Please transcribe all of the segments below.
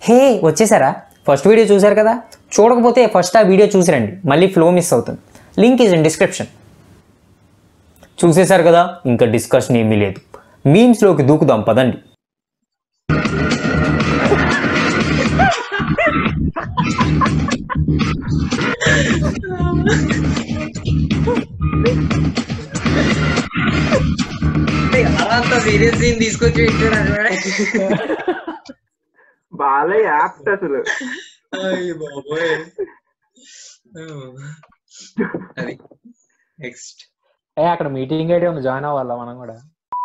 హే వచ్చేసారా first video చూశారు కదా చూడకపోతే ఫస్ట్ ఆ వీడియో చూసిరండి మళ్ళీ ఫ్లో మిస్ అవుతుంది లింక్ ఈజ్ ఇన్ డిస్క్రిప్షన్ చూసేశారు కదా ఇంకా డిస్కషన్ ఏమీ లేదు మీమ్స్లోకి దూకుదాం పదండి అంత సీరియస్ సీన్ తీసుకొచ్చి పెట్టాడు బాలే యాప్ట్ అసలు అయ్య బాబోయ్ అది నెక్స్ట్ ఏ అక్కడ మీటింగ్ ఐడి ఉంది జాయిన్ అవ్వాలా మనం కూడా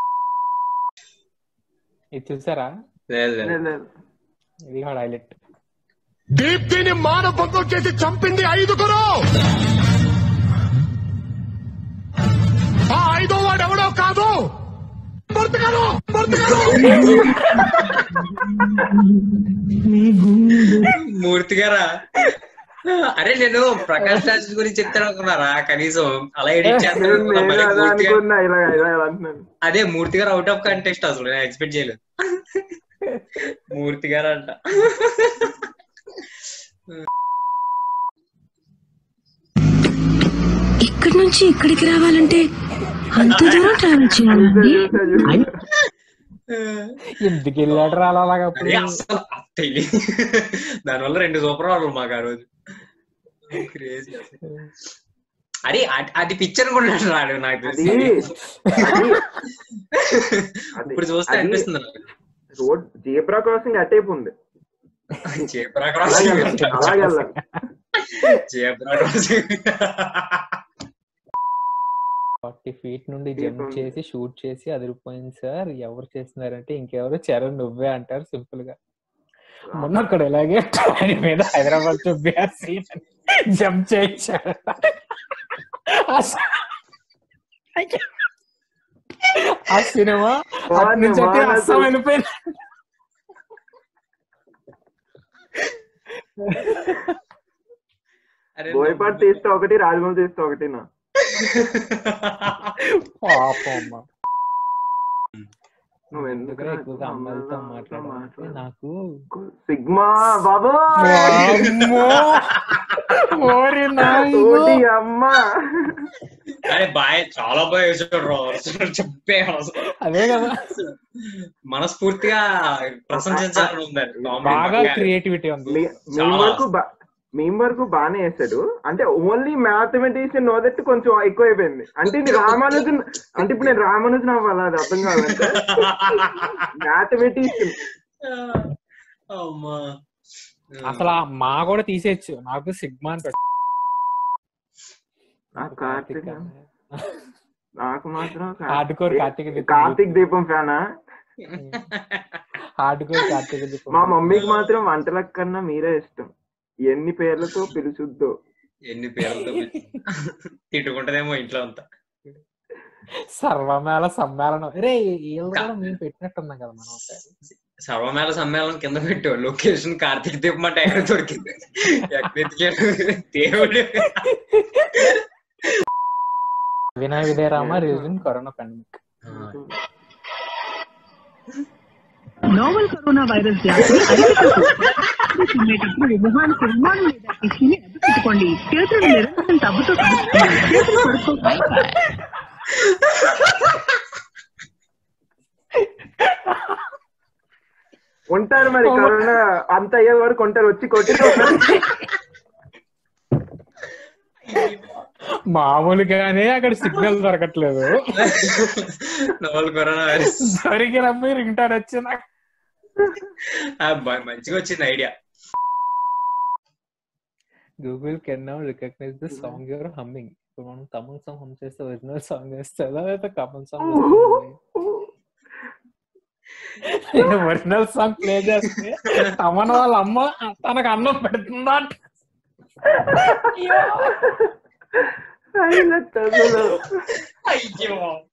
ఇది చూసారా లేదు లేదు లేదు, లేదు. ఇది కూడా హైలైట్ దీప్తిని మానభంగం చేసి చంపింది ఐదుగురు ఆ ఐదో వాడు ఎవడో కాదు బ్రతకను బ్రతకను మూర్తి గారా అరే నేను ప్రకాష్ రాజ్ గురించి చెప్తాను అనుకున్నారా కనీసం అలా ఎడిట్ నేను నేను అదే చేస్తాను అనుకున్నా ఇలా ఇలా ఇలా అంటున్నాను అదే మూర్తి గారు అవుట్ ఆఫ్ కంటెస్ట్ అసలు నేను ఎక్స్పెక్ట్ చేయలేదు మూర్తి గారు అంట ఇక్కడి నుంచి ఇక్కడికి రావాలంటే అంత దూరం ట్రావెల్ చేయాలండి చూసా, చూసా. ఎందుకు వెళ్ళాడు రా అలాగా అదే అప్పుడు అసలు తెలియదు దానివల్ల రెండు సూపర్ వాళ్ళు మాకు ఆ రోజు Crazy అసలు. అరే అది- అది పిక్చర్ అనుకున్నాడు రాడు నాకు అది తెలిసి అది అది- ఇప్పుడు చూస్తే అది అనిపిస్తుంది నాకు రోడ్ జీబ్రా క్రాసింగ్ అటేపు ఉంది జీబ్రా అలాగే వెళ్ళాలి, అలాగే వెళ్ళాలి జీబ్రా క్రాసింగ్ ఫార్టీ ఫీట్ నుండి జంప్ దీపం. చేసి షూట్ చేసి అదిరిపోయింది సార్ ఎవరు చేస్తున్నారంటే ఇంకెవరు చరణ్ నువ్వే అంటారు సింపుల్ గా మొన్న అక్కడ ఇలాగే ఆయన మీద హైదరాబాద్ జంప్ చేయించాడు ఆ స- ఆ సినిమా అటు బాగుంది, నుంచి అటే బాగుంది అస్సాం అసలు. వెళ్ళిపోయింది అరే బోయపాటి తీస్తే ఒకటి రాజమౌళి తీస్తే ఒకటినా పాపం అమ్మ. నువ్వు ఎందుకు ఎందుకురా ఎక్కువగా అమ్మాయిలతో మాట్లాడాలి నాకు సిగ్మా బాబు వామ్మో! ఓరి నాయనో! తోటి అమ్మ అరే బాయ్ చాలా బాగా వేసాడు రా అసలు చెప్పే అసలు అదే కదా మనస్ఫూర్తిగా ప్రశంసించాలని ఉందండి బాగా క్రియేటివిటీ ఉంది మీ- మీ వరకు బా- మీ వరకు బానే వేసాడు అంటే ఓన్లీ మ్యాథమెటిషియన్ నోదట్టు కొంచెం ఎక్కువ అయిపోయింది అంటే ఇది రామానుజన్ అంటే ఇప్పుడు నేను రామానుజన్ అవ్వాలి అది అర్థం కావాలంటే మ్యాథమెటిషియన్ అమ్మా అసలు ఆ మా కూడా తీసేయచ్చు నాకు సిగ్మా అని పెట్టు. నాకు కార్తిక్ నాకు మాత్రం హార్డ్ కోర్ కార్తీక దీపం కార్తిక్ దీపం ఫ్యానా హార్డ్ కోర్ కార్తీక దీపం మా మమ్మీకి మాత్రం వంటలకు కన్నా మీరే ఇష్టం ఎన్ని పేర్లతో పిలుచుద్దో ఎన్ని పేర్లతో పిలిచి- తిట్టుకుంటదేమో ఇంట్లో అంతా సర్వమేళ సమ్మేళనం రే వీళ్ళు కూడా మేము పెట్టినట్టున్నాం కదా మనం ఒకసారి సర్వమేళ సమ్మేళనం కింద పెట్టు లొకేషన్ కార్తీక్ దీపం అంటే ఎక్కడ దొరికింది ఎక్కడ ఎతికాడు దేవుడు వినయ విజయరామ రిలీజన్ corona pandemic novel corona virus వ్యాప్తి అరికట్టకు. తినేటప్పుడు మొహానికి రుమాలు లేదా టిష్యూని అడ్డుపెట్టుకోండి చేతులు నిరంతరం తగ్గుతూ కడుక్కోండి చేతులు కడుక్కోండి ఉంటారు మరి కరోనా అంత అయ్యే వరకు ఉంటారు వచ్చి కొట్టి మామూలుగానే అక్కడ సిగ్నల్ దొరకట్లేదు నవల్ కరోనా వైరస్ దొరికి రమ్మి రింగ్టోన్ వచ్చిన ఆ, బ- మంచిగా వచ్చింది idea Google can now recognise the song your humming ఇప్పుడు మనం తమిళ సాంగ్ హమ్ చేస్తే ఒరిజినల్ సాంగ్ వేస్తుందా లేదా Kamal song original song play చేస్తే తమన్ వాళ్ళ అమ్మ తనకు అన్నం పెడుతుందా అంట. అయ్యో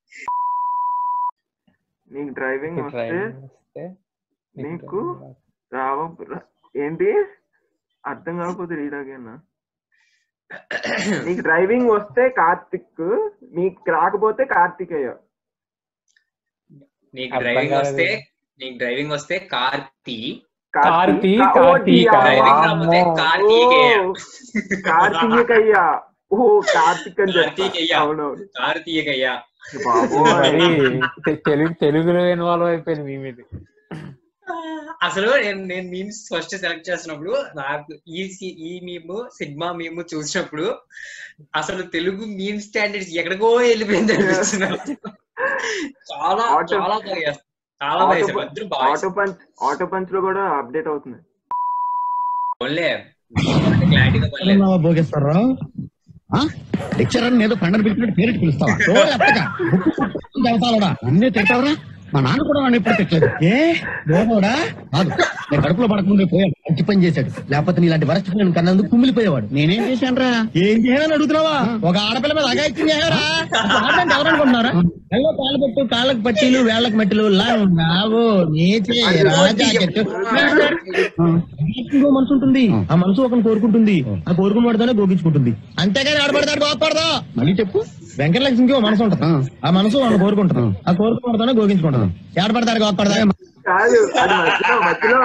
నీకు డ్రైవింగ్ వస్తే Driving వస్తే నీకు నీకు driving రాదు. రావ రా- ఏంటి అర్థం కాకపోతే రీడాగేనా నీకు డ్రైవింగ్ వస్తే కార్తిక్ నీకు రాకపోతే కార్తికేయ నీకు అర్థం డ్రైవింగ్ కాలేదు. వస్తే నీకు డ్రైవింగ్ వస్తే కార్తి కార్తీ, కా- ఓ, కార్తీక. దియా. డైరెక్ట్ రాకపోతే ఓ, కార్తీకేయ కార్తీకయ్య ఓ కార్తీక్ అని కార్తీకేయ. చెప్తా అవునవును కార్తీకయ్య బాబోయ్ మరి తె- తెలుగు తెలుగులో ఇన్వాల్వ్ అయిపోయింది మీ మీద అసలు నేను నేను మీమ్స్ ఫస్ట్ సెలెక్ట్ చేసినప్పుడు నాకు ఈ సి- ఈ మీము సిగ్మా మీము చూసినప్పుడు అసలు తెలుగు మీమ్ స్టాండర్డ్స్ ఎక్కడికో వెళ్ళిపోయింది అనిపిస్తుంది చాలా Auto- చాలా బాగా చేస్తారు. చాలా బాగా చేస్తారు. ఇద్దరు బాగా ఆటో పంచ్ ఆటో పంచ్ లో కూడా అప్డేట్ అవుతుంది ఓన్లే క్లారిటీగా పర్లేదు ఉన్నావా భోగేశ్వరరావు లెక్చరర్ ఏదో పండగ పెట్టినట్టు పేరెట్ పిలుస్తావా ఓ ఎత్తక చదువుతావుడా అన్నీ తిట్టావరా మా నాన్న కూడా వాడిని ఎప్పుడు తిట్టలేదు ఏ బోధోడా కాదు నేను కడుపులో పడకుండా పోయాడు మంచి పని చేశాడు లేకపోతే నీలాంటి వరస్ట్ నేను కన్నందుకు కుమిలిపోయేవాడు నేనేం చేశాను ఏం చేయాలని అడుగుతున్నావా ఒక ఆడపిల్ల మీద అగాయిత్యం చేయారా ఎవరనుకుంటున్నారా కళ్ళలో కాళ్ళు పెట్టు కాళ్ళకు పట్టీలు వేళ్ళకు మట్టిలు లావు నీచే రాజా చెట్టు ఇంకో మనసు ఉంటుంది ఆ మనసు ఒకరిని కోరుకుంటుంది ఆ కోరుకున్న వాడితోనే గోగించుకుంటుంది అంతేగాని ఆడపడతాడు బాగుపడదా మళ్ళీ చెప్పు వెంకటలక్ష్మికి ఓ మనసు ఉంటుంది ఆ మనసు వాళ్ళని కోరుకుంటుంది ఆ కోరుకున్న వాడితోనే గోగించుకుంటుంది ఆడపడతాడు బాగుపడదా కాదు అది మధ్యలో మధ్యలో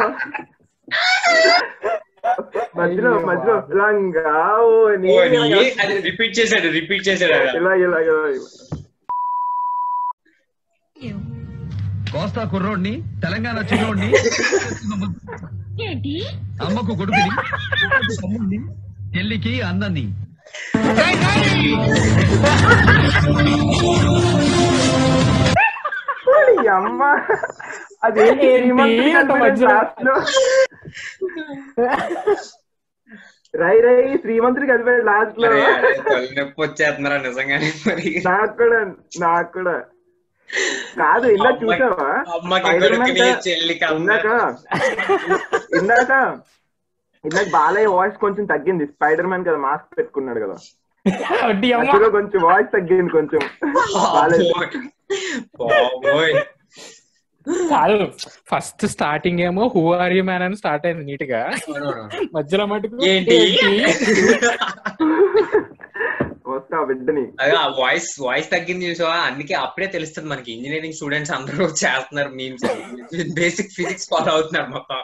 మధ్యలో మధ్యలో లంగా ఓ నీ ఓ, నీ అది రిపీట్ చేశాడు రిపీట్ చేశాడు అది. ఇలా ఇలా ఇలా ఇలా. కోస్తా కుర్రోడిని తెలంగాణ చిన్నోడిని ఏంటి అమ్మకు కొడుకుని తమ్ముడిని చెల్లికి అందని ఈ అమ్మ అదేంటి ఏంటి? శ్రీమంతుడి అంత కనిపించే మధ్యలో? last లో. రై రై శ్రీమంతుడికి కలిపాడు లాస్ట్ లో అరే, అరే, తలనొప్పి వచ్చేస్తున్నారా నిజంగానే మరి నాకు కూడా నాకు కూడా కాదు ఇందాక చూసావా అమ్మకి Spider-Man కొడుకుని క- చెల్లికి ఇందాక ఇందాక ఇందాక బాలయ్య వాయిస్ కొంచెం తగ్గింది స్పైడర్ మ్యాన్ కదా మాస్క్ పెట్టుకున్నాడు కదా వడ్డీ అమ్మ మధ్యలో కొంచెం వాయిస్ తగ్గింది కొంచెం బాలయ్య బాబోయ్ కాదు ఫస్ట్ స్టార్టింగ్ ఏమో హూ ఆర్ యూ మ్యాన్ అని స్టార్ట్ అయింది నీట్ గా మధ్యలో మటుకు ఏంటి వస్తా బిడ్డని అదే ఆ వాయిస్ వాయిస్ తగ్గింది చూసావా అందుకే అప్పుడే తెలుస్తుంది మనకి ఇంజనీరింగ్ స్టూడెంట్స్ అందరూ చేస్తున్నారు మీమ్స్ బేసిక్ ఫిజిక్స్ ఫాలో అవుతున్నారు మొత్తం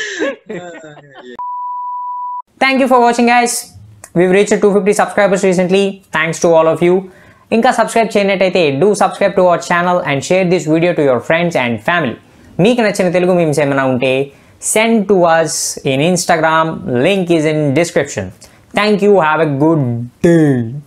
thank you for watching guys we reach two fifty subscribers recently thanks to all of you ఇంకా సబ్స్క్రైబ్ చేయనట్టయితే do subscribe to our channel and share this video to your friends and family మీకు నచ్చిన Telugu memes ఏమైనా ఉంటే send to us in Instagram link is in description thank you have a good day